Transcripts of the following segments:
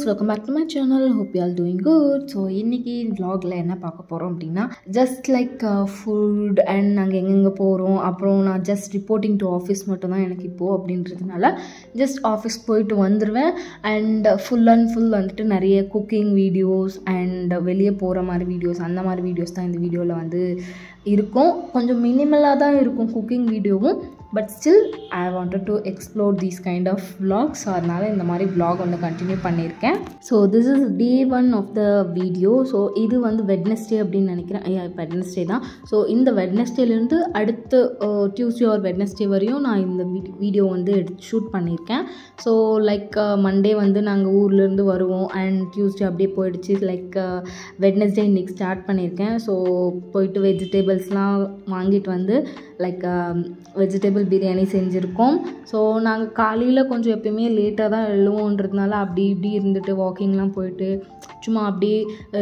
guys welcome back to my channel hope you all doing good so இன்றைக்கி vlogல என்ன பார்க்க போகிறோம் அப்படின்னா ஜஸ்ட் லைக் ஃபுட் அண்ட் நாங்கள் எங்கெங்கே போகிறோம் அப்புறம் நான் ஜஸ்ட் ரிப்போர்ட்டிங் டு ஆஃபீஸ் மட்டும்தான் எனக்கு இப்போது அப்படின்றதுனால ஜஸ்ட் ஆஃபீஸ் போயிட்டு வந்துடுவேன் அண்ட் ஃபுல் அண்ட் ஃபுல் வந்துட்டு நிறைய குக்கிங் வீடியோஸ் அண்ட் வெளியே போகிற மாதிரி வீடியோஸ் அந்த மாதிரி வீடியோஸ் தான் இந்த வீடியோவில் வந்து இருக்கும் கொஞ்சம் மினிமலாக தான் இருக்கும் குக்கிங் வீடியோவும் but still I wanted to explore these kind of vlogs so அதனால் இந்த மாதிரி vlog வந்து கண்டினியூ பண்ணியிருக்கேன் so this is day one of the video so இது வந்து வெட்னஸ்டே அப்படின்னு நினைக்கிறேன் ஐயா இப்போ வெட்னஸ்டே தான் ஸோ இந்த வெட்னஸ்டேலேருந்து அடுத்து டியூஸ்டே ஆர் வெட்னஸ்டே வரையும் நான் இந்த வீடியோ வந்து எடுத்து ஷூட் பண்ணியிருக்கேன் ஸோ லைக் மண்டே வந்து நாங்கள் ஊர்லேருந்து வருவோம் அண்ட் டியூஸ்டே அப்படியே போயிடுச்சு லைக் வெட்னஸ்டே இன்றைக்கி ஸ்டார்ட் பண்ணியிருக்கேன் ஸோ போயிட்டு வெஜிடபிள்ஸ்லாம் வாங்கிட்டு வந்து லைக் வெஜிடபிள் பிரியாணி செஞ்சுருக்கோம் ஸோ நாங்கள் காலையில் கொஞ்சம் எப்பயுமே லேட்டாக தான் எழுவோன்றதுனால அப்படி இப்படி இருந்துட்டு வாக்கிங்லாம் போயிட்டு சும்மா அப்படியே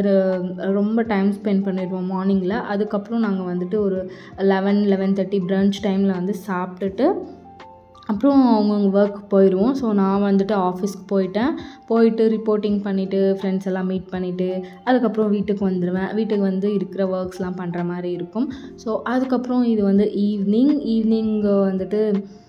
ஒரு- ரொம்ப டைம் ஸ்பெண்ட் பண்ணிடுவோம் மார்னிங்கில் அதுக்கப்புறம் நாங்கள் வந்துட்டு ஒரு லெவன் லெவன் தேர்ட்டி ப்ரன்ச் டைமில் வந்து சாப்பிட்டுட்டு அப்புறம் அவங்கவுங்க ஒர்க் போயிடுவோம் ஸோ நான் வந்துட்டு ஆஃபீஸ்க்கு போயிட்டேன் போயிட்டு ரிப்போர்ட்டிங் பண்ணிவிட்டு ஃப்ரெண்ட்ஸ் எல்லாம் மீட் பண்ணிவிட்டு அதுக்கப்புறம் வீட்டுக்கு வந்துடுவேன் வீட்டுக்கு வந்து இருக்கிற ஒர்க்ஸ்லாம் பண்ணுற மாதிரி இருக்கும் ஸோ அதுக்கப்புறம் இது வந்து ஈவினிங் ஈவினிங் வந்துட்டு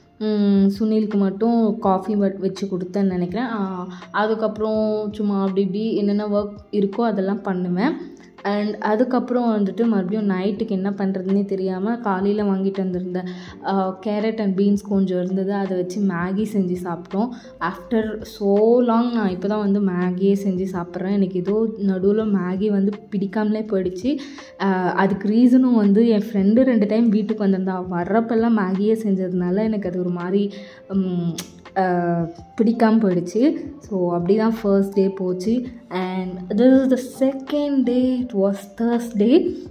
ம், சுனிலுக்கு மட்டும் காஃபி வச்சு கொடுத்தேன்னு நினைக்கிறேன் ஆ, அதுக்கப்புறம் சும்மா அப்படி இப்படி என்னென்ன ஒர்க் இருக்கோ அதெல்லாம் பண்ணுவேன் அண்ட் அதுக்கப்புறம் வந்துட்டு மறுபடியும் நைட்டுக்கு என்ன பண்ணுறதுனே தெரியாமல் காலையில் வாங்கிட்டு வந்திருந்த கேரட் அண்ட் பீன்ஸ் கொஞ்சம் இருந்தது அதை வச்சு மேகி செஞ்சு சாப்பிட்டோம் ஆஃப்டர் ஸோ லாங் நான் இப்போ தான் வந்து மேகியே செஞ்சு சாப்பிட்றேன் எனக்கு ஏதோ நடுவில் மேகி வந்து பிடிக்காமலே போயிடுச்சு ஆஹ் அதுக்கு ரீசனும் வந்து என் ஃப்ரெண்டு ரெண்டு டைம் வீட்டுக்கு வந்திருந்தா வர்றப்பெல்லாம் மேகியே செஞ்சதுனால எனக்கு அது ஒரு மாதிரி உம், ஆஹ் பிடிக்காம போயிடுச்சு ஸோ அப்படி தான் ஃபர்ஸ்ட் டே போச்சு and this is the second day it was Thursday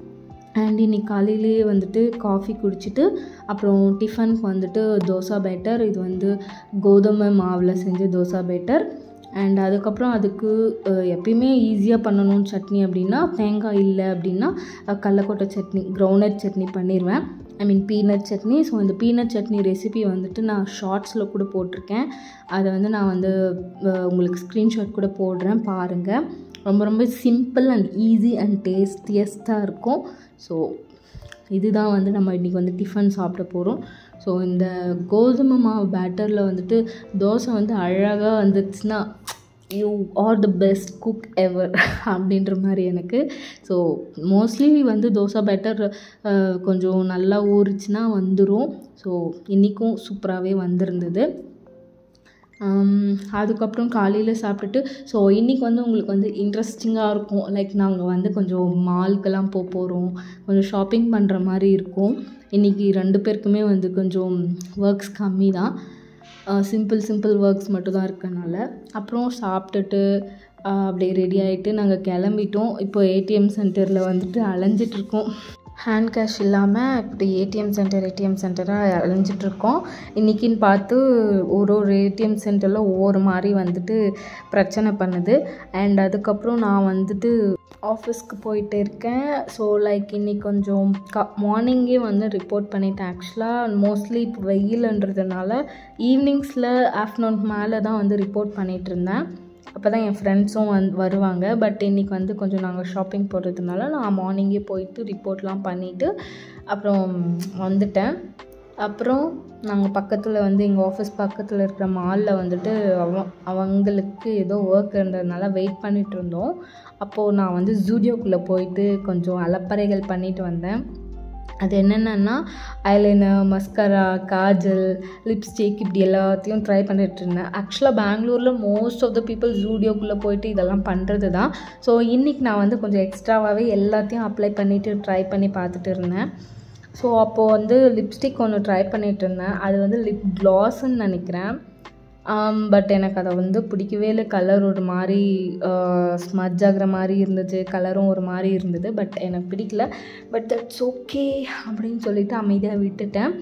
and இன்னைக்கு காலையிலேயே வந்துட்டு காஃபி குடிச்சிட்டு அப்புறம் டிஃபனுக்கு வந்துட்டு தோசை பேட்டர் இது வந்து கோதுமை மாவில் செஞ்ச தோசை பேட்டர் அண்ட் அதுக்கப்புறம் அதுக்கு அஹ், எப்பயுமே ஈஸியாக பண்ணணும் சட்னி அப்படின்னா தேங்காய் இல்லை அப்படின்னா அஹ், கடலக்கொட்டை சட்னி கிரவுனட் சட்னி பண்ணிடுவேன் I mean peanut chutney so இந்த பீனட் சட்னி ரெசிபி வந்துட்டு நான் ஷார்ட்ஸில் கூட போட்டிருக்கேன் அதை வந்து நான் வந்து அஹ், உங்களுக்கு ஸ்க்ரீன்ஷாட் கூட போடுறேன் பாருங்கள் ரொம்ப ரொம்ப சிம்பிள் அண்ட் ஈஸி அண்ட் டேஸ்டியஸ்ட்டாக இருக்கும் ஸோ இதுதான் வந்து நம்ம இன்றைக்கி வந்து டிஃபன் சாப்பிட போகிறோம் ஸோ இந்த கோதுமை மாவு பேட்டரில் வந்துட்டு தோசை வந்து அழகாக வந்துச்சுன்னா you are the best cook ever அப்படின்ற மாதிரி எனக்கு ஸோ மோஸ்ட்லி வந்து தோசை பேட்டர் கொஞ்சம் நல்லா ஊறிச்சுன்னா வந்துடும் ஸோ இன்றைக்கும் சூப்பராகவே வந்திருந்தது ஆம், அதுக்கப்புறம் காலையில் சாப்பிட்டுட்டு ஸோ இன்றைக்கி வந்து உங்களுக்கு வந்து இன்ட்ரெஸ்டிங்காக இருக்கும் லைக் நாங்கள் வந்து கொஞ்சம் மால்க்கெல்லாம் போக போகிறோம் கொஞ்சம் ஷாப்பிங் பண்ணுற மாதிரி இருக்கும் இன்றைக்கி ரெண்டு பேருக்குமே வந்து கொஞ்சம் ஒர்க்ஸ் கம்மி தான் சிம்பிள் சிம்பிள் ஒர்க்ஸ் மட்டும் தான் இருக்கனால அப்புறம் சாப்பிட்டுட்டு ஆஹ், அப்படியே ரெடி ஆகிட்டு நாங்கள் கிளம்பிட்டோம் இப்போ ஏடிஎம் சென்டரில் வந்துட்டு அலைஞ்சிட்ருக்கோம் ஹேண்ட் கேஷ் இல்லாமல் இப்படி ஏடிஎம் சென்டர் ஏடிஎம் சென்டராக அலைஞ்சிட்ருக்கோம் இன்றைக்கின்னு பார்த்து ஒரு ஒரு ஏடிஎம் சென்டரில் ஒவ்வொரு மாதிரி வந்துட்டு பிரச்சனை பண்ணுது அண்ட் அதுக்கப்புறம் நான் வந்துட்டு ஆஃபீஸ்க்கு போயிட்டு இருக்கேன் ஸோ லைக் இன்னைக்கு கொஞ்சம் க மார்னிங்கே வந்து ரிப்போர்ட் பண்ணிட்டேன் ஆக்சுவலாக மோஸ்ட்லி இப்போ வெயிலுன்றதுனால ஈவினிங்ஸில் ஆஃப்டர்நூன் மேலே தான் வந்து ரிப்போர்ட் பண்ணிகிட்டு இருந்தேன் அப்போ தான் என் ஃப்ரெண்ட்ஸும் வந் வருவாங்க பட் இன்றைக்கி வந்து கொஞ்சம் நாங்கள் ஷாப்பிங் போகிறதுனால நான் மார்னிங்கே போயிட்டு ரிப்போர்ட்லாம் பண்ணிவிட்டு அப்புறம் வந்துட்டேன் அப்புறம் நாங்கள் பக்கத்தில் வந்து எங்கள் ஆஃபீஸ் பக்கத்தில் இருக்கிற மாலில் வந்துட்டு அவ அவங்களுக்கு ஏதோ ஒர்க் இருந்ததுனால வெயிட் பண்ணிட்டு இருந்தோம் அப்போது நான் வந்து ஜூடியோக்குள்ளே போயிட்டு கொஞ்சம் அலப்பறைகள் பண்ணிட்டு வந்தேன் அது என்னென்னா ஐலைனர் மஸ்கரா காஜல் லிப்ஸ்டிக் இப்படி எல்லாத்தையும் ட்ரை பண்ணிட்டு இருந்தேன் ஆக்சுவலாக பெங்களூரில் மோஸ்ட் ஆஃப் த பீப்புள் ஜூடியோக்குள்ளே போயிட்டு இதெல்லாம் பண்ணுறது தான் ஸோ இன்றைக்கி நான் வந்து கொஞ்சம் எக்ஸ்ட்ராவாகவே எல்லாத்தையும் அப்ளை பண்ணிவிட்டு ட்ரை பண்ணி பார்த்துட்டு இருந்தேன் ஸோ அப்போது வந்து லிப்ஸ்டிக் ஒன்று ட்ரை பண்ணிட்டு இருந்தேன் அது வந்து லிப் க்ளாஸ்ன்னு நினைக்கிறேன் பட் எனக்கு அதை வந்து பிடிக்கவே இல்லை கலர் ஒரு மாதிரி ஸ்மஜ் ஆகுற மாதிரி இருந்துச்சு கலரும் ஒரு மாதிரி இருந்தது பட் எனக்கு பிடிக்கல பட் தட்ஸ் ஓகே அப்படின்னு சொல்லிட்டு அமைதியாக விட்டுட்டேன் ஸோ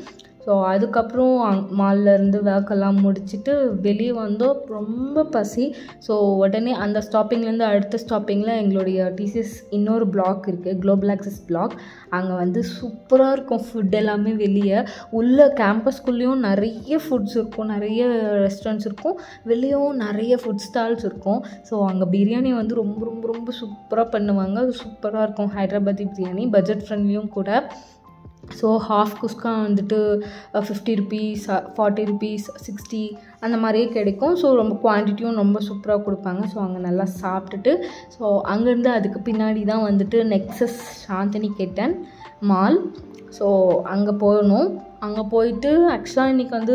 ஸோ அதுக்கப்புறம் அங் மால்லேருந்து ஒர்க்கெல்லாம் முடிச்சுட்டு வெளியே வந்தோம் ரொம்ப பசி ஸோ உடனே அந்த ஸ்டாப்பிங்லேருந்து அடுத்த ஸ்டாப்பிங்கில் எங்களுடைய டிசிஎஸ் இன்னொரு பிளாக் இருக்குது குளோபல் ஆக்சஸ் பிளாக் அங்கே வந்து சூப்பராக இருக்கும் ஃபுட் எல்லாமே வெளியே உள்ள கேம்பஸ்குள்ளேயும் நிறைய ஃபுட்ஸ் இருக்கும் நிறைய ரெஸ்டாரண்ட்ஸ் இருக்கும் வெளியவும் நிறைய ஃபுட் ஸ்டால்ஸ் இருக்கும் ஸோ அங்கே பிரியாணி வந்து ரொம்ப ரொம்ப ரொம்ப சூப்பராக பண்ணுவாங்க அது சூப்பராக இருக்கும் ஹைதராபாதி பிரியாணி பட்ஜெட் ஃப்ரெண்ட்லியும் கூட ஸோ ஹாஃப் குஸ்கா வந்துட்டு fifty rupees forty rupees sixty அந்த மாதிரியே கிடைக்கும் ஸோ ரொம்ப குவான்டிட்டியும் ரொம்ப சூப்பராக கொடுப்பாங்க ஸோ அங்கே நல்லா சாப்பிட்டுட்டு ஸோ அங்கேருந்து அதுக்கு பின்னாடி தான் வந்துட்டு நெக்ஸஸ் சாந்தினி கேட்டன் மால் ஸோ அங்கே போகணும் அங்கே போயிட்டு ஆக்சுவலாக இன்றைக்கி வந்து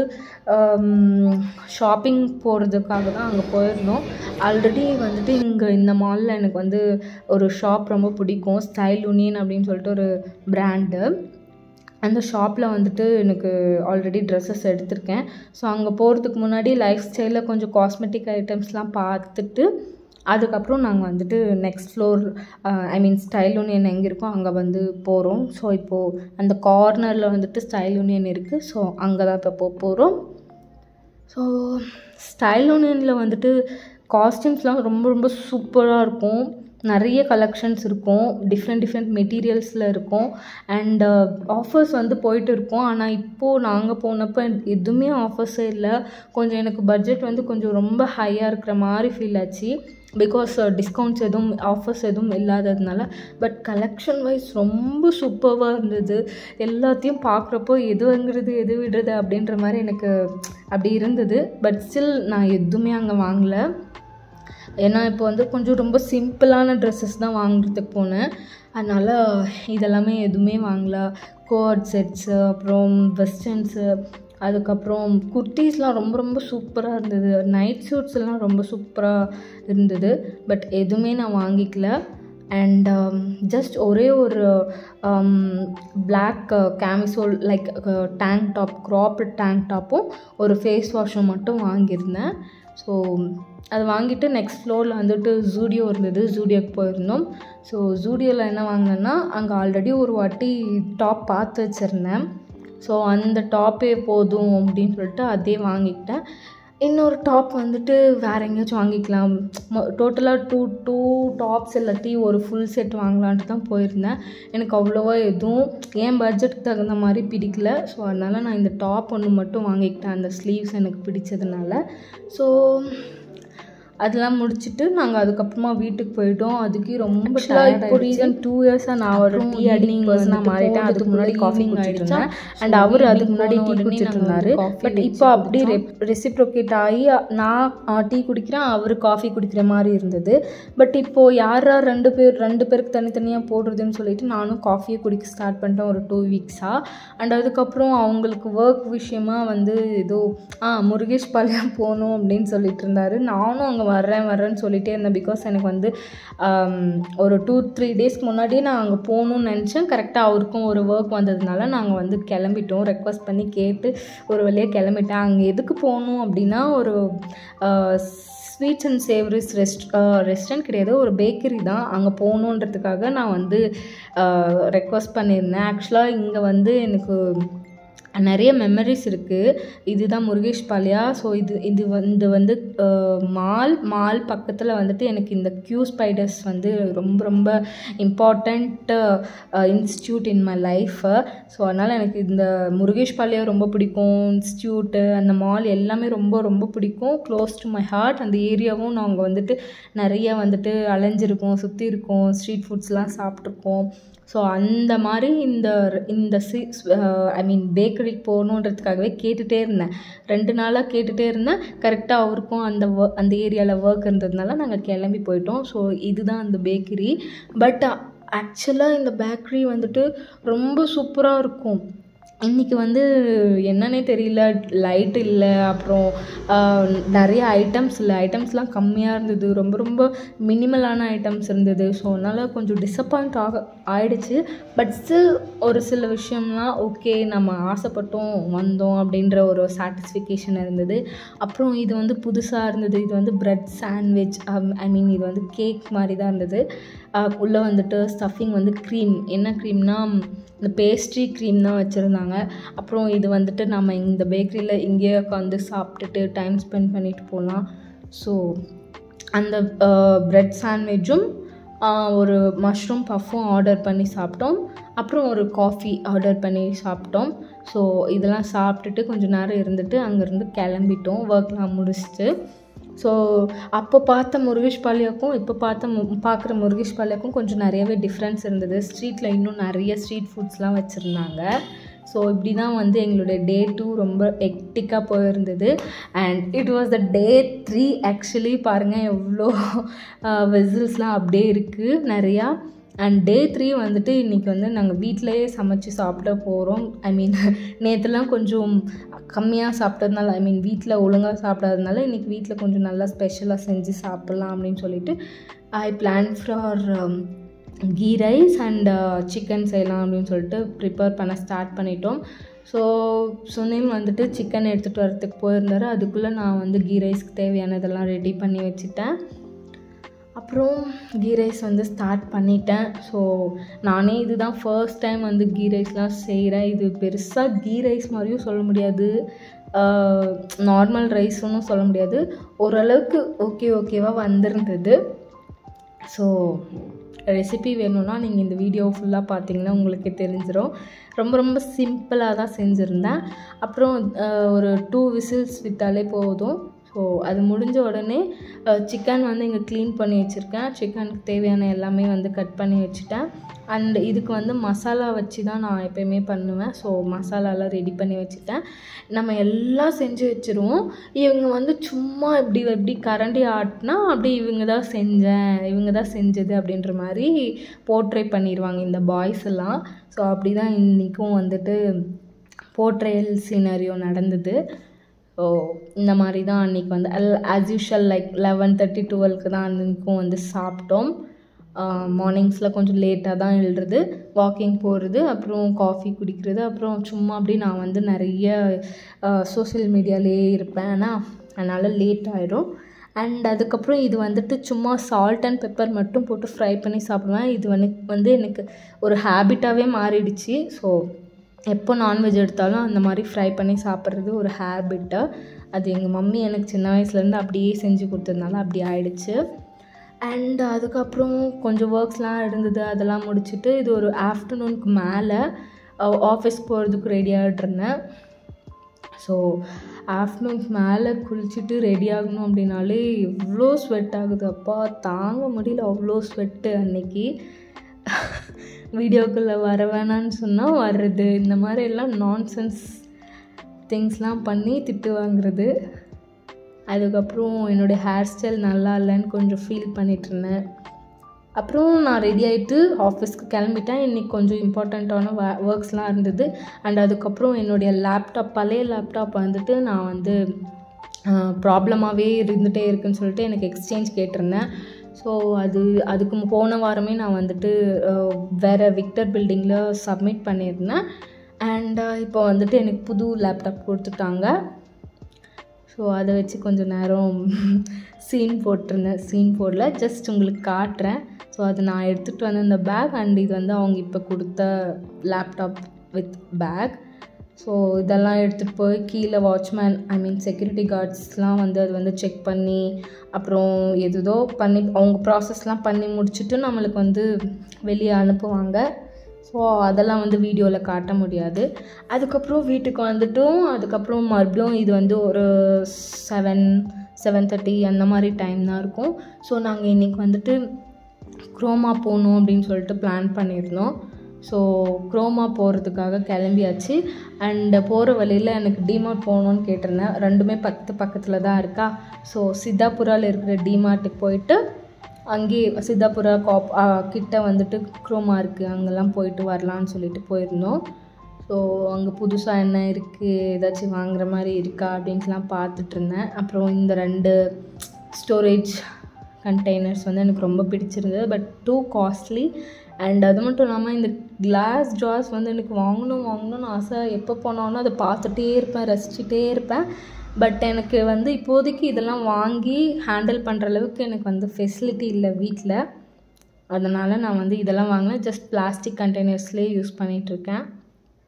ஷாப்பிங் போகிறதுக்காக தான் அங்கே போயிருந்தோம் ஆல்ரெடி வந்துட்டு இங்கே இந்த மாலில் எனக்கு வந்து ஒரு ஷாப் ரொம்ப பிடிக்கும் ஸ்டைல் யூனியன் அப்படின்னு சொல்லிட்டு ஒரு பிராண்டு அந்த ஷாப்பில் வந்துட்டு எனக்கு ஆல்ரெடி ட்ரெஸ்ஸஸ் எடுத்திருக்கேன் ஸோ அங்கே போகிறதுக்கு முன்னாடி லைஃப் ஸ்டைலில் கொஞ்சம் காஸ்மெட்டிக் ஐட்டம்ஸ்லாம் பார்த்துட்டு அதுக்கப்புறம் நாங்கள் வந்துட்டு next floor I mean Style Union எங்கே இருக்கோ அங்கே வந்து போகிறோம் ஸோ இப்போது அந்த கார்னரில் வந்துட்டு ஸ்டைல் யூனியன் இருக்குது ஸோ அங்கே தான் இப்போ போக போகிறோம் ஸோ ஸ்டைல் யூனியனில் வந்துட்டு காஸ்டியூம்ஸ்லாம் ரொம்ப ரொம்ப சூப்பராக இருக்கும் நிறைய கலெக்ஷன்ஸ் இருக்கும் டிஃப்ரெண்ட் டிஃப்ரெண்ட் மெட்டீரியல்ஸில் இருக்கும் அண்ட் ஆஃபர்ஸ் வந்து போயிட்டு இருக்கும் ஆனால் இப்போது நாங்கள் போனப்போ எதுவுமே ஆஃபர்ஸே இல்லை கொஞ்சம் எனக்கு பட்ஜெட் வந்து கொஞ்சம் ரொம்ப ஹையாக இருக்கிற மாதிரி ஃபீல் ஆச்சு பிகாஸ் டிஸ்கவுண்ட்ஸ் எதுவும் ஆஃபர்ஸ் எதுவும் இல்லாததுனால பட் கலெக்ஷன் வைஸ் ரொம்ப சூப்பராக இருந்தது எல்லாத்தையும் பார்க்குறப்போ எது வாங்குறது எது விடுறது அப்படின்ற மாதிரி எனக்கு அப்படி இருந்தது பட் ஸ்டில் நான் எதுவுமே அங்கே வாங்கலை ஏன்னா இப்போ வந்து கொஞ்சம் ரொம்ப சிம்பிளான ட்ரெஸ்ஸஸ் தான் வாங்குறதுக்கு போனேன் அதனால் இதெல்லாமே எதுவுமே வாங்கல கோட் செட்ஸு அப்புறம் வெஸ்டர்ன்ஸு அதுக்கப்புறம் குர்த்திஸ்லாம் ரொம்ப ரொம்ப சூப்பராக இருந்தது நைட் சூட்ஸ்லாம் ரொம்ப சூப்பராக இருந்தது பட் எதுவுமே நான் வாங்கிக்கல அண்ட் ஜஸ்ட் ஒரே ஒரு black camisole like tank top cropped tank டாப்பும் ஒரு ஃபேஸ் வாஷும் மட்டும் வாங்கியிருந்தேன் ஸோ அது வாங்கிட்டு நெக்ஸ்ட் ஃப்ளோரில் வந்துட்டு ஜூடியோ இருந்தது ஜூடியோக்கு போயிருந்தோம் ஸோ ஜூடியோவில் என்ன வாங்கினேன்னா அங்கே ஆல்ரெடி ஒரு வாட்டி டாப் பார்த்து வச்சுருந்தேன் ஸோ அந்த டாப்பே போதும் அப்படின்னு சொல்லிட்டு அதே வாங்கிக்கிட்டேன் இன்னொரு டாப் வந்துட்டு வேறு எங்கேயாச்சும் வாங்கிக்கலாம் டோட்டலாக டூ டூ டாப்ஸ் இல்லாட்டி ஒரு ஃபுல் செட் வாங்கலான்ட்டு தான் போயிருந்தேன் எனக்கு அவ்வளோவா எதுவும் என் பட்ஜெட்டுக்கு தகுந்த மாதிரி பிடிக்கல ஸோ அதனால் நான் இந்த டாப் ஒன்று மட்டும் வாங்கிக்கிட்டேன் அந்த ஸ்லீவ்ஸ் எனக்கு பிடிச்சதுனால ஸோ அதெல்லாம் முடிச்சுட்டு நாங்கள் அதுக்கப்புறமா வீட்டுக்கு போயிட்டோம் அதுக்கு ரொம்ப இப்போ ரீசன் டூ இயர்ஸாக நான் ஒரு டீ அடிங் பர்சனாக மாறிட்டேன் அதுக்கு முன்னாடி காஃபி குடிச்சிட்டு இருந்தேன் அண்ட் அவர் அதுக்கு முன்னாடி டீ குடிச்சிட்டு இருந்தாரு பட் இப்போ அப்படி ரெசிப்ரோகேட் ஆகி நான் டீ குடிக்கிறேன் அவர் காஃபி குடிக்கிற மாதிரி இருந்தது பட் இப்போது யார் யார் ரெண்டு பேர் ரெண்டு பேருக்கு தனித்தனியாக போடுறதுன்னு சொல்லிட்டு நானும் காஃபியை குடிக்க ஸ்டார்ட் பண்ணிட்டேன் ஒரு டூ வீக்ஸாக அண்ட் அதுக்கப்புறம் அவங்களுக்கு ஒர்க் விஷயமா வந்து ஏதோ ஆ முருகேஷ் பாளையம் போகணும் அப்படின்னு சொல்லிட்டு இருந்தாரு நானும் அங்கே வர்றேன் வர்றேன்னு சொல்லிகிட்டே இருந்தேன் பிகாஸ் எனக்கு வந்து ஒரு டூ த்ரீ டேஸ்க்கு முன்னாடியே நான் அங்கே போகணுன்னு நினச்சேன் கரெக்டாக அவருக்கும் ஒரு ஒர்க் வந்ததுனால நாங்கள் வந்து கிளம்பிட்டோம் ரெக்வஸ்ட் பண்ணி கேட்டு ஒரு வழியாக கிளம்பிட்டேன் அங்கே எதுக்கு போகணும் அப்படின்னா ஒரு sweets and savouries rest restaurant கிடையாது ஒரு பேக்கரி தான் அங்கே போகணுன்றதுக்காக நான் வந்து ரெக்வஸ்ட் பண்ணியிருந்தேன் ஆக்சுவலாக இங்கே வந்து எனக்கு நிறைய மெமரிஸ் இருக்குது இதுதான் முருகேஷ் பாலியா ஸோ இது இது வந்து வந்து மால் மால் பக்கத்தில் வந்துட்டு எனக்கு இந்த க்யூ ஸ்பைடர்ஸ் வந்து ரொம்ப ரொம்ப important institute in my life so அதனால் எனக்கு இந்த முருகேஷ் பாலியா ரொம்ப பிடிக்கும் இன்ஸ்டியூட்டு அந்த மால் எல்லாமே ரொம்ப ரொம்ப பிடிக்கும் க்ளோஸ் டு மை ஹார்ட் அந்த ஏரியாவும் நாங்கள் வந்துட்டு நிறைய வந்துட்டு அலைஞ்சிருக்கோம் சுற்றி இருக்கோம் ஸ்ட்ரீட் ஃபுட்ஸ்லாம் சாப்பிட்ருக்கோம் ஸோ அந்த மாதிரி இந்த இந்த சி ஐ மீன் பேக்கரிக்கு போகணுன்றதுக்காகவே கேட்டுகிட்டே இருந்தேன் ரெண்டு நாளாக கேட்டுகிட்டே இருந்தேன் கரெக்டாக அவருக்கும் அந்த ஒர்க் அந்த ஏரியாவில் ஒர்க் இருந்ததுனால நாங்கள் கிளம்பி போயிட்டோம் ஸோ இதுதான் அந்த பேக்கரி பட் ஆக்சுவலாக இந்த பேக்கரி வந்துட்டு ரொம்ப சூப்பராக இருக்கும் இன்றைக்கி வந்து என்னன்னே தெரியல லைட் இல்லை அப்புறம் நிறைய ஐட்டம்ஸ் இல்லை ஐட்டம்ஸ்லாம் கம்மியாக இருந்தது ரொம்ப ரொம்ப மினிமலான ஐட்டம்ஸ் இருந்தது ஸோ அதனால் கொஞ்சம் டிசப்பாயிண்ட் ஆக ஆயிடுச்சு பட் ஸ்டில் ஒரு சில விஷயம்லாம் ஓகே நம்ம ஆசைப்பட்டோம் வந்தோம் அப்படின்ற ஒரு சாட்டிஸ்ஃபிகேஷன் இருந்தது அப்புறம் இது வந்து புதுசாக இருந்தது இது வந்து ப்ரெட் சாண்ட்விச் ஐ மீன் இது வந்து கேக் மாதிரி தான் இருந்தது உள்ளே வந்துட்டு ஸ்டஃபிங் வந்து க்ரீம் என்ன க்ரீம்னா இந்த பேஸ்ட்ரி க்ரீம் தான் வச்சுருந்தாங்க வச்சுருந்தாங்க அப்புறம் இது வந்துட்டு நம்ம இந்த பேக்கரியில் இங்கேயே உட்காந்து சாப்பிட்டுட்டு டைம் ஸ்பெண்ட் பண்ணிட்டு போகலாம் ஸோ அந்த ப்ரெட் சாண்ட்விச்சும் ஒரு மஷ்ரூம் பஃப்பும் ஆர்டர் பண்ணி சாப்பிட்டோம் அப்புறம் ஒரு காஃபி ஆர்டர் பண்ணி சாப்பிட்டோம் ஸோ இதெல்லாம் சாப்பிட்டுட்டு கொஞ்சம் நேரம் இருந்துட்டு அங்கேருந்து கிளம்பிட்டோம் ஒர்க்லாம் முடிச்சுட்டு ஸோ அப்போ பார்த்த முருகேஷ் பாலியாக்கும் இப்போ பார்த்த மு பார்க்குற முருகேஷ் பாலியாக்கும் கொஞ்சம் நிறையவே டிஃப்ரென்ஸ் இருந்தது ஸ்ட்ரீட்டில் இன்னும் நிறைய ஸ்ட்ரீட் ஃபுட்ஸ்லாம் வச்சுருந்தாங்க ஸோ இப்படி தான் வந்து எங்களுடைய டே டூ ரொம்ப எக்டிக்காக போயிருந்தது and it was the day three actually பாருங்கள் எவ்வளோ வெசில்ஸ்லாம் அப்படியே இருக்குது நிறையா அண்ட் டே த்ரீ வந்துட்டு இன்றைக்கி வந்து நாங்கள் வீட்டிலையே சமைச்சு சாப்பிட போகிறோம் ஐ மீன் நேற்றுலாம் கொஞ்சம் கம்மியாக சாப்பிட்டதுனால ஐ மீன் வீட்டில் ஒழுங்காக சாப்பிடாததுனால இன்றைக்கி வீட்டில் கொஞ்சம் நல்லா ஸ்பெஷலாக செஞ்சு சாப்பிட்லாம் அப்படின்னு சொல்லிட்டு I plan for ghee rice and chicken செய்யலாம் அப்படின்னு சொல்லிட்டு ப்ரிப்பேர் பண்ண ஸ்டார்ட் பண்ணிட்டோம் ஸோ சுனில் வந்துட்டு சிக்கன் எடுத்துகிட்டு வரத்துக்கு போயிருந்தார் அதுக்குள்ளே நான் வந்து கீ ரைஸ்க்கு தேவையானதெல்லாம் ரெடி பண்ணி வச்சுட்டேன் அப்புறம் கீ ரைஸ் வந்து ஸ்டார்ட் பண்ணிட்டேன் ஸோ நானே இதுதான் ஃபர்ஸ்ட் டைம் வந்து கீ ரைஸ்லாம் செய்கிறேன் இது பெருசாக கீ ரைஸ் மாதிரியும் சொல்ல முடியாது நார்மல் ரைஸ்னு சொல்ல முடியாது ஓரளவுக்கு ஓகே ஓகேவாக வந்திருந்தது ஸோ ரெசிபி வேணும்னா நீங்கள் இந்த வீடியோ ஃபுல்லாக பார்த்தீங்கன்னா உங்களுக்கு தெரிஞ்சிடும் ரொம்ப ரொம்ப சிம்பிளாக தான் செஞ்சுருந்தேன் அப்புறம் ஒரு டூ விசில்ஸ் விட்டாலே போதும் ஸோ அது முடிஞ்ச உடனே சிக்கன் வந்து இங்கே க்ளீன் பண்ணி வச்சுருக்கேன் சிக்கனுக்கு தேவையான எல்லாமே வந்து கட் பண்ணி வச்சுட்டேன் அண்ட் இதுக்கு வந்து மசாலா வச்சு தான் நான் எப்போயுமே பண்ணுவேன் ஸோ மசாலாலாம் ரெடி பண்ணி வச்சுட்டேன் நம்ம எல்லாம் செஞ்சு வச்சுருவோம் இவங்க வந்து சும்மா இப்படி இப்படி கரண்டி ஆட்டினா அப்படி இவங்க தான் செஞ்சேன் இவங்க தான் செஞ்சது அப்படின்ற மாதிரி போர்ட்ரே பண்ணிடுவாங்க இந்த பாய்ஸ் எல்லாம் ஸோ அப்படி தான் இன்றைக்கும் வந்துட்டு போர்ட்ரேயல் சீனரியோ நடந்தது ஸோ இந்த மாதிரி தான் அன்றைக்கி வந்து அல் as usual like eleven thirty டுவெல்க்கு தான் அன்றைக்கும் வந்து சாப்பிட்டோம் மார்னிங்ஸில் கொஞ்சம் லேட்டாக தான் எழுறது வாக்கிங் போகிறது அப்புறம் காஃபி குடிக்கிறது அப்புறம் சும்மா அப்படி நான் வந்து நிறைய சோஷியல் மீடியாலேயே இருப்பேன் ஆனால் அதனால் லேட் ஆயிடும் அண்ட் அதுக்கப்புறம் இது வந்துட்டு சும்மா சால்ட் அண்ட் பெப்பர் மட்டும் போட்டு ஃப்ரை பண்ணி சாப்பிடுவேன் இது வந்து வந்து எனக்கு ஒரு ஹேபிட்டாகவே மாறிடுச்சு ஸோ எப்போ நான்வெஜ் எடுத்தாலும் அந்த மாதிரி ஃப்ரை பண்ணி சாப்பிட்றது ஒரு ஹேபிட்டு அது எங்கள் மம்மி எனக்கு சின்ன வயசுலேருந்து அப்படியே செஞ்சு கொடுத்ததுனால அப்படி ஆயிடுச்சு அண்ட் அதுக்கப்புறம் கொஞ்சம் ஒர்க்ஸ்லாம் இருந்தது அதெல்லாம் முடிச்சுட்டு இது ஒரு ஆஃப்டர்நூனுக்கு மேலே ஆஃபீஸ் போகிறதுக்கு ரெடி ஆகிட்ருந்தேன் ஸோ ஆஃப்டர்நூனுக்கு மேலே குளிச்சுட்டு ரெடி ஆகணும் அப்படின்னாலே எவ்வளோ ஸ்வெட் ஆகுது அப்பா தாங்க முடியல அவ்வளோ ஸ்வெட்டு அன்னைக்கு வீடியோக்குள்ளே வர வேணான்னு சொன்னால் வர்றது இந்த மாதிரி எல்லாம் நான்சென்ஸ் திங்ஸ்லாம் பண்ணி திட்டு வாங்குறது அதுக்கப்புறம் என்னுடைய ஹேர் ஸ்டைல் நல்லா இல்லைன்னு கொஞ்சம் ஃபீல் பண்ணிகிட்ருந்தேன் அப்புறம் நான் ரெடி ஆகிட்டு ஆஃபீஸ்க்கு கிளம்பிட்டேன் இன்றைக்கி கொஞ்சம் இம்பார்ட்டண்ட்டான வே ஒர்க்ஸ்லாம் இருந்தது அண்ட் அதுக்கப்புறம் என்னுடைய லேப்டாப் பழைய லேப்டாப் வந்துட்டு நான் வந்து ப்ராப்ளமாகவே இருந்துகிட்டே இருக்குன்னு சொல்லிட்டு எனக்கு எக்ஸ்சேஞ்ச் கேட்டிருந்தேன் ஸோ அது அதுக்கு போன வாரமே நான் வந்துட்டு வேறு விக்டர் பில்டிங்கில் சப்மிட் பண்ணியிருந்தேன் அண்ட் இப்போ வந்துட்டு எனக்கு புது லேப்டாப் கொடுத்துட்டாங்க ஸோ அதை வச்சு கொஞ்சம் நேரம் சீன் போட்டிருந்தேன் சீன் போடல ஜஸ்ட் உங்களுக்கு காட்டுறேன் ஸோ அது நான் எடுத்துகிட்டு வந்த இந்த பேக் அண்ட் இது வந்து அவங்க இப்போ கொடுத்த லேப்டாப் வித் பேக் ஸோ இதெல்லாம் எடுத்துகிட்டு போய் கீழே வாட்ச்மேன் ஐ மீன் செக்யூரிட்டி கார்ட்ஸ்லாம் வந்து அது வந்து செக் பண்ணி அப்புறம் எதுதோ பண்ணி அவங்க ப்ராசஸ்லாம் பண்ணி முடிச்சுட்டு நம்மளுக்கு வந்து வெளியே அனுப்புவாங்க ஸோ அதெல்லாம் வந்து வீடியோவில் காட்ட முடியாது அதுக்கப்புறம் வீட்டுக்கு வந்துட்டும் அதுக்கப்புறம் மறுபடியும் இது வந்து ஒரு செவன் செவன் தேர்ட்டி அந்த மாதிரி டைம் தான் இருக்கும் ஸோ நாங்கள் இன்றைக்கி வந்துட்டு குரோமா போகணும் அப்படின்னு சொல்லிட்டு பிளான் பண்ணியிருந்தோம் ஸோ குரோமா போகிறதுக்காக கிளம்பியாச்சு அண்ட் போகிற வழியில் எனக்கு டிமார்ட் போகணுன்னு கேட்டிருந்தேன் ரெண்டுமே பக்கத்து பக்கத்தில் தான் இருக்கா ஸோ சித்தாபுராவில் இருக்கிற டிமார்ட்டுக்கு போயிட்டு அங்கேயே சித்தாபுரா காப் கிட்ட வந்துட்டு குரோமா இருக்குது அங்கெல்லாம் போயிட்டு வரலான்னு சொல்லிட்டு போயிருந்தோம் ஸோ அங்கே புதுசாக என்ன இருக்குது ஏதாச்சும் வாங்குற மாதிரி இருக்கா அப்படின்ட்டுலாம் பார்த்துட்டு இருந்தேன் அப்புறம் இந்த ரெண்டு ஸ்டோரேஜ் கண்டெய்னர்ஸ் வந்து எனக்கு ரொம்ப பிடிச்சிருந்தது பட் டூ காஸ்ட்லி அண்ட் அது மட்டும் இல்லாமல் இந்த கிளாஸ் ஜார்ஸ் வந்து எனக்கு வாங்கணும் வாங்கணும்னு ஆசை எப்போ போனாலும் அதை பார்த்துட்டே இருப்பேன் ரசிச்சுட்டே இருப்பேன் பட் எனக்கு வந்து இப்போதைக்கு இதெல்லாம் வாங்கி ஹேண்டில் பண்ணுற அளவுக்கு எனக்கு வந்து ஃபெசிலிட்டி இல்லை வீட்டில் அதனால் நான் வந்து இதெல்லாம் வாங்கினேன் ஜஸ்ட் பிளாஸ்டிக் கண்டெய்னர்ஸ்லேயே யூஸ் பண்ணிகிட்ருக்கேன்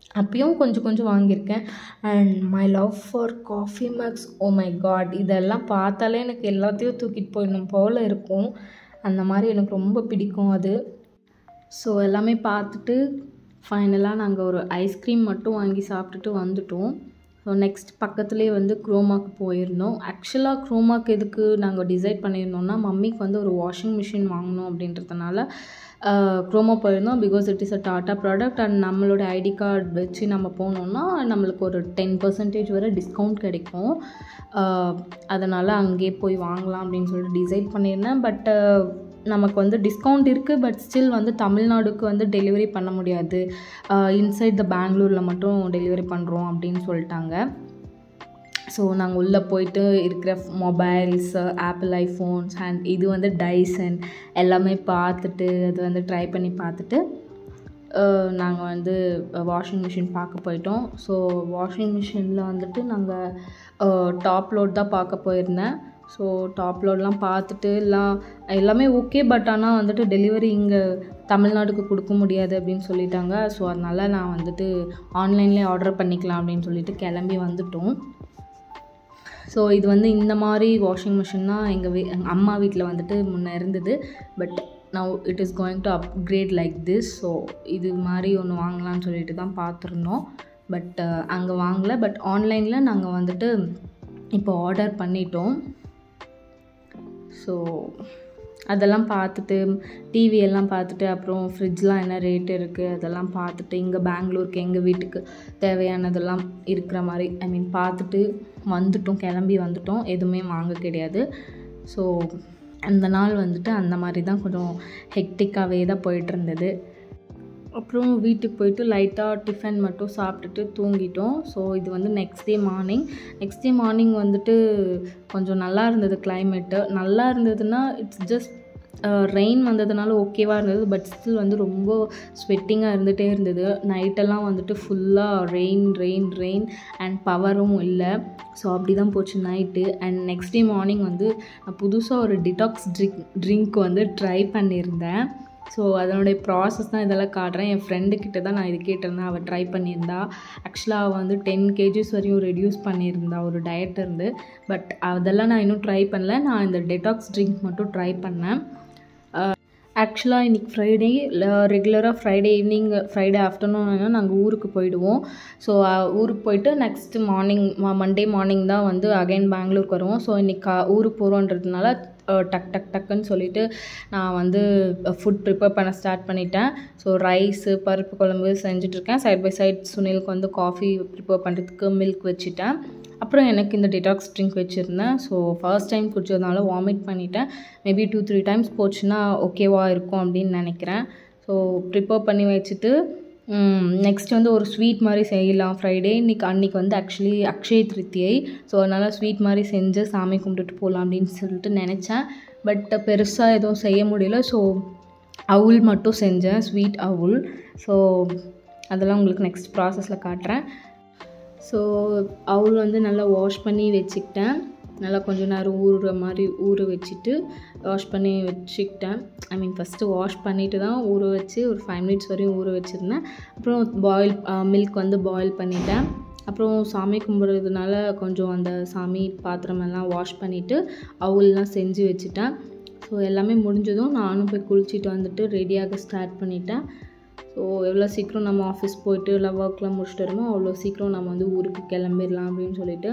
அப்பயும் கொஞ்சம் கொஞ்சம் வாங்கியிருக்கேன் and my love for coffee makes oh my god இதெல்லாம் பார்த்தாலே எனக்கு எல்லாத்தையும் தூக்கிட்டு போயிடணும் போல் இருக்கும் அந்த மாதிரி எனக்கு ரொம்ப பிடிக்கும் அது ஸோ எல்லாமே பார்த்துட்டு ஃபைனலாக நாங்கள் ஒரு ஐஸ்கிரீம் மட்டும் வாங்கி சாப்பிட்டுட்டு வந்துட்டோம் ஸோ நெக்ஸ்ட் பக்கத்துலேயே வந்து குரோமாக்கு போயிருந்தோம் ஆக்சுவலாக குரோமாக்கு எதுக்கு நாங்கள் டிசைட் பண்ணியிருந்தோம்னா மம்மிக்கு வந்து ஒரு வாஷிங் மிஷின் வாங்கணும் அப்படின்றதுனால குரோமா போயிருந்தோம் because it is a Tata product and நம்மளோட ஐடி கார்டு வச்சு நம்ம போனோம்னா நம்மளுக்கு ஒரு டென் பர்சன்டேஜ் வரை டிஸ்கவுண்ட் கிடைக்கும் அதனால் அங்கேயே போய் வாங்கலாம் அப்படின்னு சொல்லிட்டு டிசைட் பண்ணியிருந்தேன் பட் நமக்கு வந்து டிஸ்கவுண்ட் இருக்குது பட் ஸ்டில் வந்து தமிழ்நாடுக்கு வந்து டெலிவரி பண்ண முடியாது இன்சைட் த பெங்களூரில் மட்டும் டெலிவரி பண்ணுறோம் அப்படின்னு சொல்லிட்டாங்க ஸோ நாங்கள் உள்ளே போயிட்டு இருக்கிற மொபைல்ஸ் ஆப்பிள் ஐஃபோன்ஸ் அண்ட் இது வந்து டைசன் எல்லாமே பார்த்துட்டு அது வந்து ட்ரை பண்ணி பார்த்துட்டு நாங்கள் வந்து வாஷிங் மிஷின் பார்க்க போயிட்டோம் ஸோ வாஷிங் மிஷினில் வந்துட்டு நாங்கள் டாப் லோட் தான் பார்க்க போயிருந்தேன் ஸோ டாப் லோட்லாம் பார்த்துட்டு எல்லாம் எல்லாமே ஓகே பட் ஆனால் வந்துட்டு டெலிவரி இங்கே தமிழ்நாடுக்கு கொடுக்க முடியாது அப்படின்னு சொல்லிட்டாங்க ஸோ அதனால் நான் வந்துட்டு ஆன்லைன்லேயே ஆர்டர் பண்ணிக்கலாம் அப்படின்னு சொல்லிட்டு கிளம்பி வந்துட்டோம் ஸோ இது வந்து இந்த மாதிரி வாஷிங் மிஷின் தான் எங்கள் வீ எங்கள் அம்மா வீட்டில் வந்துட்டு முன்னே இருந்தது but now it is going to upgrade like this so இது மாதிரி ஒன்று வாங்கலாம்னு சொல்லிட்டு தான் பார்த்துருந்தோம் பட் அங்கே வாங்கலை பட் ஆன்லைனில் நாங்கள் வந்துட்டு இப்போ ஆர்டர் பண்ணிட்டோம் ஸோ அதெல்லாம் பார்த்துட்டு டிவி எல்லாம் பார்த்துட்டு அப்புறம் ஃப்ரிட்ஜ்லாம் என்ன ரேட் இருக்குது அதெல்லாம் பார்த்துட்டு இங்கே பெங்களூருக்கு எங்கள் வீட்டுக்கு தேவையானதெல்லாம் இருக்கிற மாதிரி ஐ மீன் பார்த்துட்டு வந்துட்டோம் கிளம்பி வந்துட்டோம் எதுவுமே வாங்க கிடையாது ஸோ அந்த நாள் வந்துட்டு அந்த மாதிரி தான் கொஞ்சம் ஹெக்டிக்காகவே தான் போயிட்டு இருந்தது அப்புறம் வீட்டுக்கு போயிட்டு லைட்டாக டிஃபன் மட்டும் சாப்பிட்டுட்டு தூங்கிட்டோம் ஸோ இது வந்து next day morning next day morning வந்துட்டு கொஞ்சம் நல்லா இருந்தது கிளைமேட்டு நல்லா இருந்ததுன்னா இட்ஸ் ஜஸ்ட் ரெயின் வந்ததுனால ஓகேவாக இருந்தது பட் ஸ்டில் வந்து ரொம்ப ஸ்வெட்டிங்காக இருந்துகிட்டே இருந்தது நைட்டெல்லாம் வந்துட்டு ஃபுல்லாக ரெயின் ரெயின் ரெயின் அண்ட் பவரும் இல்லை ஸோ அப்படி தான் போச்சு night and next day morning வந்து நான் புதுசாக ஒரு டிடாக்ஸ் ட்ரிங்க் ட்ரிங்க் வந்து ட்ரை பண்ணியிருந்தேன் ஸோ அதனுடைய ப்ராசஸ் தான் இதெல்லாம் காட்டுறேன் என் ஃப்ரெண்டு கிட்ட தான் நான் இது கேட்டிருந்தேன் அவள் ட்ரை பண்ணியிருந்தா ஆக்சுவலாக அவள் வந்து டென் கேஜிஸ் வரையும் ரெடியூஸ் பண்ணியிருந்தா ஒரு டயட் இருந்து பட் அதெல்லாம் நான் இன்னும் ட்ரை பண்ணல நான் இந்த டெடாக்ஸ் ட்ரிங்க் மட்டும் ட்ரை பண்ணேன் ஆக்சுவலாக இன்றைக்கி ஃப்ரைடே ரெகுலராக ஃப்ரைடே ஈவினிங் ஃப்ரைடே ஆஃப்டர்நூன் நாங்கள் ஊருக்கு போயிடுவோம் ஸோ ஊருக்கு போயிட்டு நெக்ஸ்ட் மார்னிங் மண்டே மார்னிங் தான் வந்து அகைன் பெங்களூருக்கு வருவோம் ஸோ இன்றைக்கி ஊருக்கு போகிறோன்றதுனால டக் டக் டக்குன்னு சொல்லிவிட்டு நான் வந்து ஃபுட் ப்ரிப்பேர் பண்ண ஸ்டார்ட் பண்ணிட்டேன் ஸோ ரைஸு பருப்பு குழம்பு செஞ்சிட்ருக்கேன் சைட் பை சைட் சுனிலுக்கு வந்து காஃபி ப்ரிப்பேர் பண்ணுறதுக்கு மில்க் வச்சுட்டேன் அப்புறம் எனக்கு இந்த டிடாக்ஸ் ட்ரிங்க் வச்சுருந்தேன் ஸோ ஃபர்ஸ்ட் டைம் குடிச்சதுனால வாமிட் பண்ணிட்டேன் மேபி டூ த்ரீ டைம்ஸ் போச்சுன்னா ஓகேவாக இருக்கும் அப்படின்னு நினைக்கிறேன் ஸோ ப்ரிப்பேர் பண்ணி வச்சுட்டு நெக்ஸ்ட் வந்து ஒரு ஸ்வீட் மாதிரி செய்யலாம் ஃப்ரைடே இன்றைக்கி அன்றைக்கி வந்து ஆக்சுவலி அக்ஷய திருத்தியை ஸோ அதனால் ஸ்வீட் மாதிரி செஞ்சு சாமி கும்பிட்டுட்டு போகலாம் அப்படின்னு சொல்லிட்டு நினச்சேன் பட் பெருசாக எதுவும் செய்ய முடியல ஸோ அவுல் மட்டும் செஞ்சேன் ஸ்வீட் அவுல் ஸோ அதெல்லாம் உங்களுக்கு நெக்ஸ்ட் ப்ராசஸில் காட்டுறேன் ஸோ அவுல் வந்து நல்லா வாஷ் பண்ணி வச்சுக்கிட்டேன் நல்லா கொஞ்ச நேரம் ஊறுற மாதிரி ஊற வச்சுட்டு வாஷ் பண்ணி வச்சுக்கிட்டேன் ஐ மீன் ஃபஸ்ட்டு வாஷ் பண்ணிவிட்டு தான் ஊற வச்சு ஒரு ஃபைவ் மினிட்ஸ் வரையும் ஊற வச்சுருந்தேன் அப்புறம் பாயில் மில்க் வந்து பாயில் பண்ணிட்டேன் அப்புறம் சாமி கும்பிட்றதுனால கொஞ்சம் அந்த சாமி பாத்திரமெல்லாம் வாஷ் பண்ணிவிட்டு அவுல்லாம் செஞ்சு வச்சுட்டேன் ஸோ எல்லாமே முடிஞ்சதும் நானும் போய் குளிச்சுட்டு வந்துட்டு ரெடியாக ஸ்டார்ட் பண்ணிட்டேன் ஸோ எவ்வளோ சீக்கிரம் நம்ம ஆஃபீஸ் போயிட்டு இல்லை ஒர்க்லாம் முடிச்சுட்டு வருமோ அவ்வளோ சீக்கிரம் நம்ம வந்து ஊருக்கு கிளம்பிடலாம் அப்படின்னு சொல்லிட்டு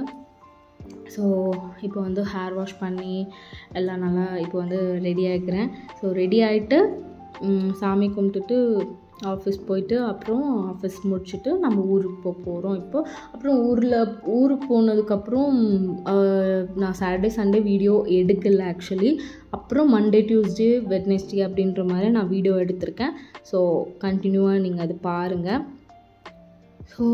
ஸோ இப்போ வந்து ஹேர் வாஷ் பண்ணி எல்லாம் நல்லா இப்போ வந்து ரெடி ஆகிக்கிறேன் ஸோ ரெடி ஆகிட்டு சாமி கும்பிட்டுட்டு ஆஃபீஸ் போயிட்டு அப்புறம் ஆஃபீஸ் முடிச்சுட்டு நம்ம ஊருக்கு போக போகிறோம் இப்போ அப்புறம் ஊரில் ஊருக்கு போனதுக்கப்புறம் நான் சாட்டர்டே சண்டே வீடியோ எடுக்கலை ஆக்சுவலி அப்புறம் மண்டே டியூஸ்டே வெட்னஸ்டே அப்படின்ற மாதிரி நான் வீடியோ எடுத்திருக்கேன் ஸோ கண்டினியூவாக நீங்கள் அது பாருங்கள் ஸோ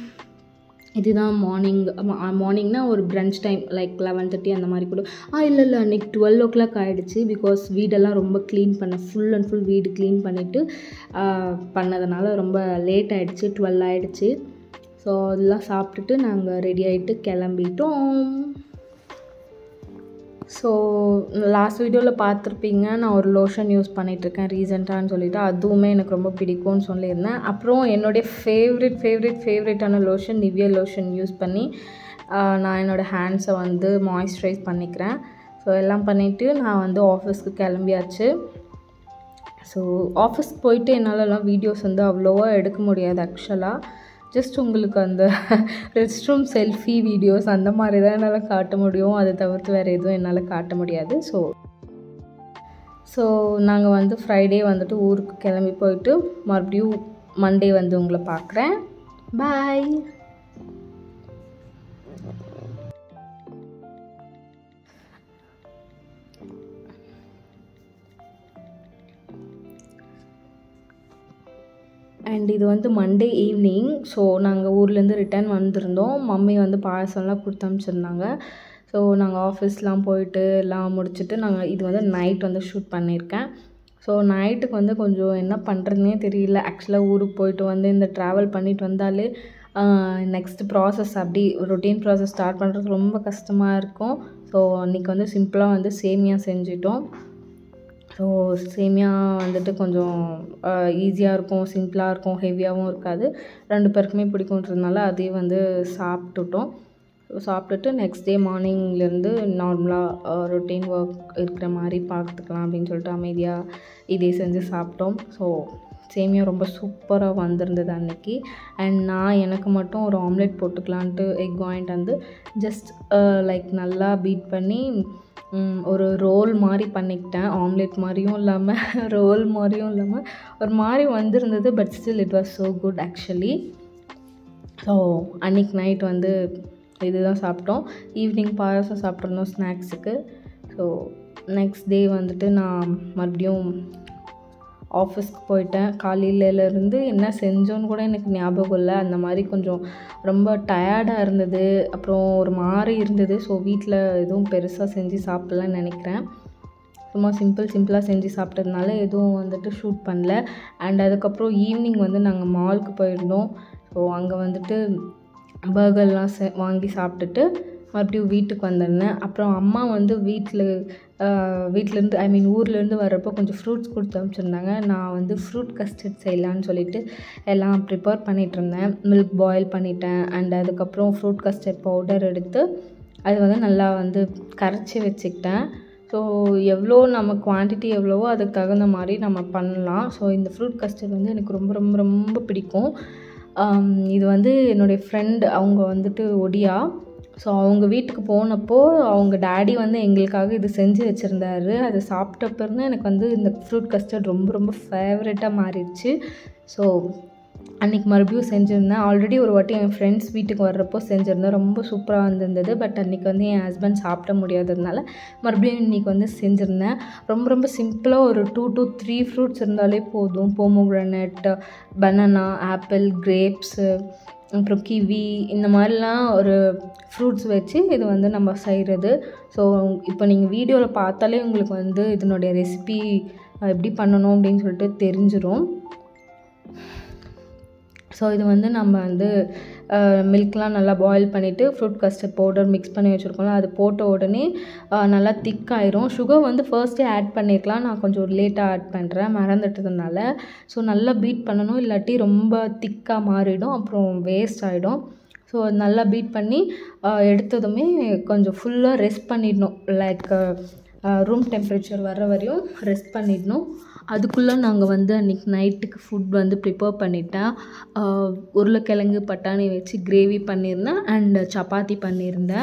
இதுதான் மார்னிங் மார்னிங்னா ஒரு brunch time like eleven thirty அந்த மாதிரி கூட ஆ இல்லை இல்லை அன்றைக்கி டுவெல் ஓ கிளாக் ஆகிடுச்சு பிகாஸ் வீடெல்லாம் ரொம்ப க்ளீன் பண்ண ஃபுல் அண்ட் ஃபுல் வீடு க்ளீன் பண்ணிவிட்டு பண்ணதுனால ரொம்ப லேட் ஆகிடுச்சு டுவெல் ஆகிடுச்சு ஸோ அதெல்லாம் சாப்பிட்டுட்டு நாங்கள் ரெடி ஆகிட்டு கிளம்பிட்டோம் ஸோ லாஸ்ட் வீடியோவில் பார்த்துருப்பீங்க நான் ஒரு லோஷன் யூஸ் பண்ணிகிட்ருக்கேன் ரீசெண்டான்னு சொல்லிட்டு அதுவுமே எனக்கு ரொம்ப பிடிக்கும்னு சொல்லியிருந்தேன் அப்புறம் என்னுடைய ஃபேவரெட் ஃபேவரெட் ஃபேவரெட்டான லோஷன் நிவ்யா லோஷன் யூஸ் பண்ணி ஆஹ், நான் என்னோடய ஹேண்ட்ஸை வந்து மாய்ஸ்சரைஸ் பண்ணிக்கிறேன் ஸோ எல்லாம் பண்ணிவிட்டு நான் வந்து ஆஃபீஸ்க்கு கிளம்பியாச்சு ஸோ ஆஃபீஸ்க்கு போயிட்டு என்னாலலாம் வீடியோஸ் வந்து அவ்வளோவா எடுக்க முடியாது ஆக்சுவலாக ஜஸ்ட் உங்களுக்கு அந்த ரெஸ்ட் ரூம் செல்ஃபி வீடியோஸ் அந்த மாதிரி தான் என்னால் காட்ட முடியும் அதை தவிர்த்து வேறு எதுவும் என்னால் காட்ட முடியாது ஸோ ஸோ நாங்கள் வந்து ஃப்ரைடே வந்துட்டு ஊருக்கு கிளம்பி போயிட்டு மறுபடியும் மண்டே வந்து உங்களை பார்க்குறேன் பாய் அண்ட் இது வந்து மண்டே ஈவினிங் ஸோ நாங்கள் ஊர்லேருந்து ரிட்டர்ன் வந்திருந்தோம் மம்மி வந்து பாயசம்லாம் கொடுத்து அனுப்பிச்சிருந்தாங்க ஸோ நாங்கள் ஆஃபீஸ்லாம் போயிட்டு எல்லாம் முடிச்சுட்டு நாங்கள் இது வந்து நைட் வந்து ஷூட் பண்ணியிருக்கேன் ஸோ நைட்டுக்கு வந்து கொஞ்சம் என்ன பண்ணுறதுனே தெரியல ஆக்சுவலாக ஊருக்கு போயிட்டு வந்து இந்த ட்ராவல் பண்ணிட்டு வந்தாலே நெக்ஸ்ட் ப்ராசஸ் அப்படி ரொட்டீன் ப்ராசஸ் ஸ்டார்ட் பண்ணுறது ரொம்ப கஷ்டமாக இருக்கும் ஸோ அன்றைக்கி வந்து சிம்பிளாக வந்து சேமியா செஞ்சிட்டோம் ஸோ சேமியா வந்துட்டு கொஞ்சம் ஈஸியாக இருக்கும் சிம்பிளாக இருக்கும் ஹெவியாகவும் இருக்காது ரெண்டு பேருக்குமே பிடிக்குன்றதுனால அதையும் வந்து சாப்பிட்டுட்டோம் ஸோ சாப்பிட்டுட்டு நெக்ஸ்ட் டே மார்னிங்லேருந்து நார்மலாக ரொட்டீன் ஒர்க் இருக்கிற மாதிரி பார்த்துக்கலாம் அப்படின்னு சொல்லிட்டு அமைதியாக இதே செஞ்சு சாப்பிட்டோம் ஸோ சேமியா ரொம்ப சூப்பராக வந்திருந்தது அன்னைக்கு அண்ட் நான் எனக்கு மட்டும் ஒரு ஆம்லெட் போட்டுக்கலான்ட்டு எக் வாங்கிட்டு வந்து ஜஸ்ட் லைக் நல்லா பீட் பண்ணி ம், ஒரு ரோல் மாதிரி பண்ணிக்கிட்டேன் ஆம்லெட் மாதிரியும் இல்லாமல் ரோல் மாதிரியும் இல்லாமல் ஒரு மாதிரி வந்திருந்தது but still it was so good actually so அன்றைக்கி நைட் வந்து இதுதான் சாப்பிட்டோம் ஈவினிங் பாயாசம் சாப்பிட்ருந்தோம் ஸ்நாக்ஸுக்கு ஸோ நெக்ஸ்ட் டே வந்துட்டு நான் மறுபடியும் ஆஃபீஸ்க்கு போயிட்டேன் காலையிலேருந்து என்ன செஞ்சோன்னு கூட எனக்கு ஞாபகம் இல்லை அந்த மாதிரி கொஞ்சம் ரொம்ப டயர்டாக இருந்தது அப்புறம் ஒரு மாதிரி இருந்தது ஸோ வீட்டில் எதுவும் பெருசாக செஞ்சு சாப்பிட்லான்னு நினைக்கிறேன் சும்மா சிம்பிள் சிம்பிளாக செஞ்சு சாப்பிட்டதுனால எதுவும் வந்துட்டு ஷூட் பண்ணல அண்ட் அதுக்கப்புறம் ஈவினிங் வந்து நாங்கள் மாலுக்கு போயிருந்தோம் ஸோ அங்கே வந்துட்டு பர்கர்லாம் செ வாங்கி சாப்பிட்டுட்டு மறுபடியும் வீட்டுக்கு வந்திருந்தேன் அப்புறம் அம்மா வந்து வீட்டில் வீட்டிலேருந்து ஐ மீன் ஊர்லேருந்து வர்றப்போ கொஞ்சம் ஃப்ரூட்ஸ் கொடுத்து அனுப்பிச்சிருந்தாங்க நான் வந்து ஃப்ரூட் கஸ்டர்ட் செய்யலான்னு சொல்லிட்டு எல்லாம் ப்ரிப்பேர் பண்ணிகிட்டு இருந்தேன் மில்க் பாயில் பண்ணிட்டேன் அண்ட் அதுக்கப்புறம் ஃப்ரூட் கஸ்டர்ட் பவுடர் எடுத்து அது வந்து நல்லா வந்து கரைச்சி வச்சுக்கிட்டேன் ஸோ எவ்வளோ நம்ம குவான்டிட்டி எவ்வளவோ அதுக்கு தகுந்த மாதிரி நம்ம பண்ணலாம் ஸோ இந்த ஃப்ரூட் கஸ்டர்ட் வந்து எனக்கு ரொம்ப ரொம்ப ரொம்ப பிடிக்கும் ஆம், இது வந்து என்னுடைய ஃப்ரெண்ட் அவங்க வந்துட்டு ஒடியா ஸோ அவங்க வீட்டுக்கு போனப்போ அவங்க டேடி வந்து எங்களுக்காக இது செஞ்சு வச்சுருந்தாரு அதை சாப்பிட்ட பிறகு எனக்கு வந்து இந்த ஃப்ரூட் கஸ்டர்ட் ரொம்ப ரொம்ப ஃபேவரட்டாக மாறிடுச்சு ஸோ அன்றைக்கி மறுபடியும் செஞ்சுருந்தேன் ஆல்ரெடி ஒரு வாட்டி என் ஃப்ரெண்ட்ஸ் வீட்டுக்கு வர்றப்போ செஞ்சுருந்தேன் ரொம்ப சூப்பராக வந்திருந்தது பட் அன்றைக்கி வந்து என் ஹஸ்பண்ட் சாப்பிட முடியாததுனால மறுபடியும் இன்றைக்கி வந்து செஞ்சுருந்தேன் ரொம்ப ரொம்ப சிம்பிளாக ஒரு டூ to த்ரீ ஃப்ரூட்ஸ் இருந்தாலே போதும் போமோக்ரானட் பனானா ஆப்பிள் கிரேப்ஸு அப்புறம் கிவி இந்த மாதிரிலாம் ஒரு ஃப்ரூட்ஸ் வச்சு இது வந்து நம்ம செய்கிறது ஸோ இப்போ நீங்கள் வீடியோவில் பார்த்தாலே உங்களுக்கு வந்து இதனுடைய ரெசிபி எப்படி பண்ணணும் அப்படின்னு சொல்லிட்டு தெரிஞ்சிரும் ஸோ இது வந்து நம்ம வந்து மில்க்லாம் நல்லா பாயில் பண்ணிவிட்டு ஃப்ரூட் கஸ்டர்ட் பவுடர் மிக்ஸ் பண்ணி வச்சுருக்கோம்ல அது போட்ட உடனே அஹ், நல்லா திக்காயிரும் சுகர் வந்து ஃபர்ஸ்ட்டே ஆட் பண்ணியிருக்கலாம் நான் கொஞ்சம் லேட்டாக ஆட் பண்ணுறேன் மறந்துட்டதுனால ஸோ நல்லா பீட் பண்ணணும் இல்லாட்டி ரொம்ப திக்காக மாறிடும் அப்புறம் வேஸ்ட் ஆகிடும் ஸோ நல்லா பீட் பண்ணி அஹ், எடுத்ததுமே கொஞ்சம் ஃபுல்லாக ரெஸ்ட் பண்ணிடணும் லைக் ரூம் டெம்பரேச்சர் வர வரையும் ரெஸ்ட் பண்ணிடணும் அதுக்குள்ளே நாங்கள் வந்து அன்றைக்கி நைட்டுக்கு ஃபுட் வந்து ப்ரிப்பேர் பண்ணிட்டேன் ஆஹ் உருளைக்கிழங்கு பட்டாணி வச்சு கிரேவி பண்ணியிருந்தேன் அண்ட் சப்பாத்தி பண்ணியிருந்தேன்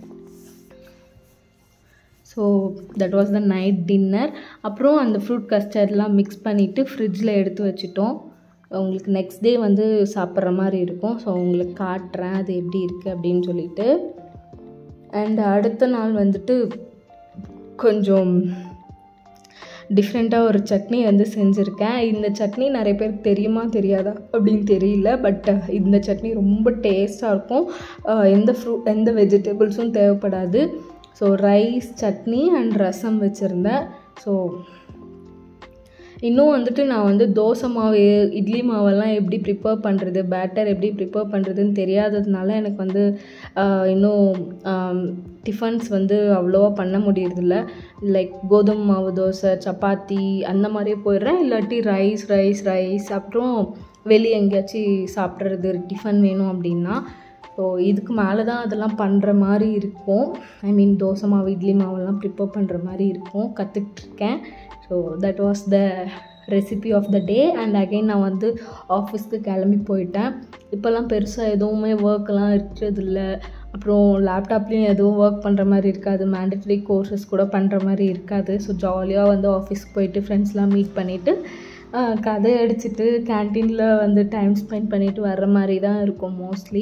so that was the night dinner அப்புறம் அந்த ஃப்ரூட் கஸ்டர்ட்லாம் மிக்ஸ் பண்ணிவிட்டு ஃப்ரிட்ஜில் எடுத்து வச்சுட்டோம் உங்களுக்கு நெக்ஸ்ட் டே வந்து சாப்பிட்ற மாதிரி இருக்கும் ஸோ உங்களுக்கு காட்டுறேன் அது எப்படி இருக்குது அப்படின்னு சொல்லிட்டு அண்ட் அடுத்த நாள் வந்துட்டு கொஞ்சம் டிஃப்ரெண்ட்டாக ஒரு சட்னி வந்து செஞ்சுருக்கேன் இந்த சட்னி நிறைய பேருக்கு தெரியுமா தெரியாதா அப்படின்னு தெரியல பட் இந்த சட்னி ரொம்ப டேஸ்ட்டாக இருக்கும் அஹ் எந்த ஃப்ரூ எந்த வெஜிடபிள்ஸும் தேவைப்படாது so rice chutney and rasam வச்சுருந்தேன் ஸோ இன்னும் வந்துட்டு நான் வந்து தோசை மாவு இட்லி மாவெல்லாம் எப்படி ப்ரிப்பேர் பண்ணுறது பேட்டர் எப்படி ப்ரிப்பேர் பண்ணுறதுன்னு தெரியாததுனால எனக்கு வந்து ஆஹ், இன்னும் டிஃபன்ஸ் வந்து அவ்வளோவா பண்ண முடியறதில்ல லைக் கோதுமை மாவு தோசை சப்பாத்தி அந்த மாதிரியே போயிடுறேன் இல்லாட்டி ரைஸ் ரைஸ் ரைஸ் அப்புறம் வெளியே எங்கேயாச்சும் சாப்பிட்றது டிஃபன் வேணும் அப்படின்னா ஸோ இதுக்கு மேலே தான் அதெல்லாம் பண்ணுற மாதிரி இருக்கும் ஐ மீன் தோசை மாவு இட்லி மாவெல்லாம் ப்ரிப்பேர் பண்ணுற மாதிரி இருக்கும் கற்றுக்கிட்டுருக்கேன் so that was the recipe of the day and again நான் வந்து ஆஃபீஸ்க்கு கிளம்பி போயிட்டேன் இப்போல்லாம் பெருசாக எதுவுமே ஒர்க்கெலாம் இருக்கிறதில்ல அப்புறம் லேப்டாப்லேயும் எதுவும் ஒர்க் பண்ணுற மாதிரி இருக்காது மேண்டட்ரி கோர்சஸ் கூட பண்ணுற மாதிரி இருக்காது ஸோ ஜாலியாக வந்து ஆஃபீஸ்க்கு போயிட்டு ஃப்ரெண்ட்ஸ்லாம் மீட் பண்ணிவிட்டு கதை அடிச்சுட்டு கேன்டீனில் வந்து டைம் ஸ்பெண்ட் பண்ணிட்டு வர்ற மாதிரி தான் இருக்கும் மோஸ்ட்லி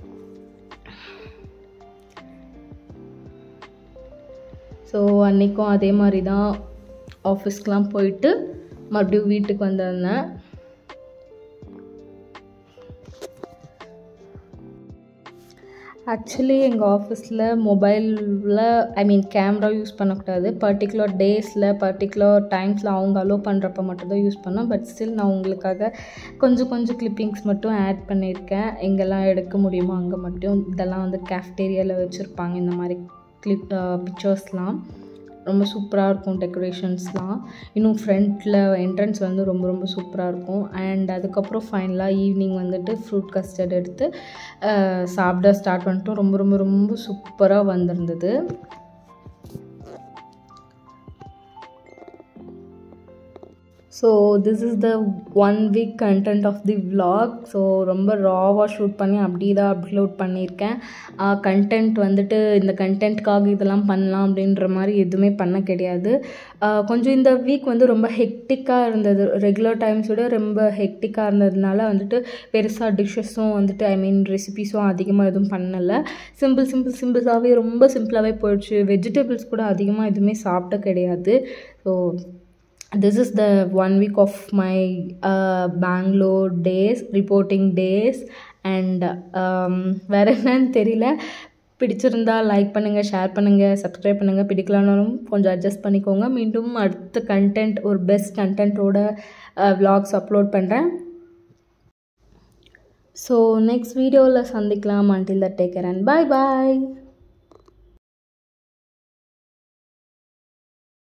ஸோ அன்றைக்கும் அதே மாதிரி தான் ஆஃபீஸ்க்கெலாம் போயிட்டு மறுபடியும் வீட்டுக்கு வந்திருந்தேன் ஆக்சுவலி எங்கள் ஆஃபீஸில் மொபைலில் ஐ மீன் கேமரா யூஸ் பண்ணக்கூடாது பர்டிகுலர் டேஸில் பர்டிகுலர் டைம்ஸில் அவங்க அலோவ் பண்ணுறப்ப மட்டும்தான் யூஸ் பண்ணோம் பட் ஸ்டில் நான் உங்களுக்காக கொஞ்சம் கொஞ்சம் கிளிப்பிங்ஸ் மட்டும் ஆட் பண்ணியிருக்கேன் எங்கெல்லாம் எடுக்க முடியுமோ அங்கே மட்டும் இதெல்லாம் வந்து கேஃப்டேரியாவில் வச்சுருப்பாங்க இந்த மாதிரி கிளிப் பிக்சர்ஸ்லாம் ரொம்ப சூப்பராக இருக்கும் டெக்கரேஷன்ஸ்லாம் இன்னும் ஃப்ரண்ட்டில் என்ட்ரன்ஸ் வந்து ரொம்ப ரொம்ப சூப்பராக இருக்கும் அண்ட் அதுக்கப்புறம் ஃபைனலாக ஈவினிங் வந்துட்டு ஃப்ரூட் கஸ்டர்ட் எடுத்து அஹ், சாப்பிட ஸ்டார்ட் பண்ணிட்டோம் ரொம்ப ரொம்ப ரொம்ப சூப்பராக வந்திருந்தது so this is the one week content of the vlog so ரொம்ப ராவாக ஷூட் பண்ணி அப்படி தான் அப்லோட் பண்ணியிருக்கேன் கண்டென்ட் வந்துட்டு இந்த கண்டென்ட்காக இதெல்லாம் பண்ணலாம் அப்படின்ற மாதிரி எதுவுமே பண்ண கிடையாது ஆஹ் கொஞ்சம் இந்த வீக் வந்து ரொம்ப ஹெக்டிக்காக இருந்தது ரெகுலர் டைம்ஸ் விட ரொம்ப ஹெக்டிக்காக இருந்ததுனால வந்துட்டு பெருசாக டிஷ்ஷஸும் வந்துட்டு ஐ மீன் ரெசிபீஸும் அதிகமாக எதுவும் பண்ணலை சிம்பிள் சிம்பிள் சிம்பிளாகவே ரொம்ப சிம்பிளாகவே போயிடுச்சு வெஜிடபிள்ஸ் கூட அதிகமாக எதுவுமே சாப்பிட்ட கிடையாது so this is the one week of my uh, bangalore days reporting days and um, வேற என்னன்னு தெரியல பிடிச்சிருந்தா லைக் பண்ணுங்கள் ஷேர் பண்ணுங்கள் சப்ஸ்கிரைப் பண்ணுங்கள் பிடிக்கலனாலும் கொஞ்சம் அட்ஜஸ்ட் பண்ணிக்கோங்க மீண்டும் அடுத்த கண்டென்ட் ஒரு பெஸ்ட் கண்டென்ட்டோட vlogs அப்லோட் பண்ணுறேன் ஸோ நெக்ஸ்ட் வீடியோவில் சந்திக்கலாம் until that take care and bye bye